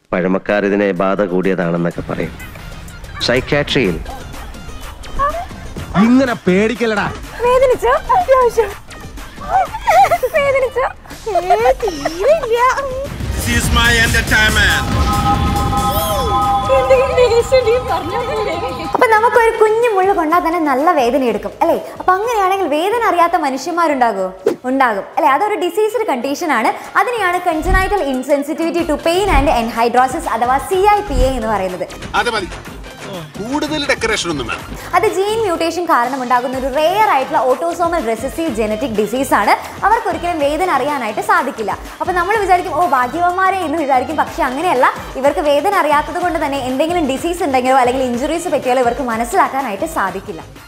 പഴമക്കാർ ഇതിനെ ബാധ കൂടിയതാണെന്നൊക്കെ പറയും സൈക്കാട്രിയിൽ ഇങ്ങനെ പേടിക്കലടാ വേദനിച്ചോ അത്യാവശ്യം വേദനിച്ചോ ഏ, തീരെയില്ല This is my entertainment. അപ്പൊ നമുക്കൊരു കുഞ്ഞു മുള്ള കൊണ്ടാൽ തന്നെ നല്ല വേദന എടുക്കും അല്ലേ അപ്പൊ അങ്ങനെയാണെങ്കിൽ വേദന അറിയാത്ത മനുഷ്യന്മാരുണ്ടാകുമോ ഉണ്ടാകും അല്ലെ അതൊരു ഡിസീസ്ഡ് കണ്ടീഷൻ ആണ് അതിനെയാണ് congenital insensitivity to pain and anhidrosis അഥവാ സി ഐ പി എ എന്ന് പറയുന്നത് അത് മതി കൂടുതൽ ഡെക്കറേഷൻ ഒന്നും വേണം അത് ജീൻ മ്യൂട്ടേഷൻ കാരണം ഉണ്ടാകുന്ന ഒരു റെയർ ആയിട്ടുള്ള ഓട്ടോസോമൽ റെസിസീവ് ജനറ്റിക് ഡിസീസ് ആണ് അവർക്ക് ഒരിക്കലും വേദന അറിയാനായിട്ട് സാധിക്കില്ല അപ്പോൾ നമ്മൾ വിചാരിക്കും ഓ ഭാഗ്യവന്മാരെ എന്ന് വിചാരിക്കും പക്ഷെ അങ്ങനെയല്ല ഇവർക്ക് വേദന അറിയാത്തത് കൊണ്ട് തന്നെ എന്തെങ്കിലും ഡിസീസ് ഉണ്ടെങ്കിലോ അല്ലെങ്കിൽ ഇഞ്ചുറീസ് പറ്റിയാലോ ഇവർക്ക് മനസ്സിലാക്കാനായിട്ട് സാധിക്കില്ല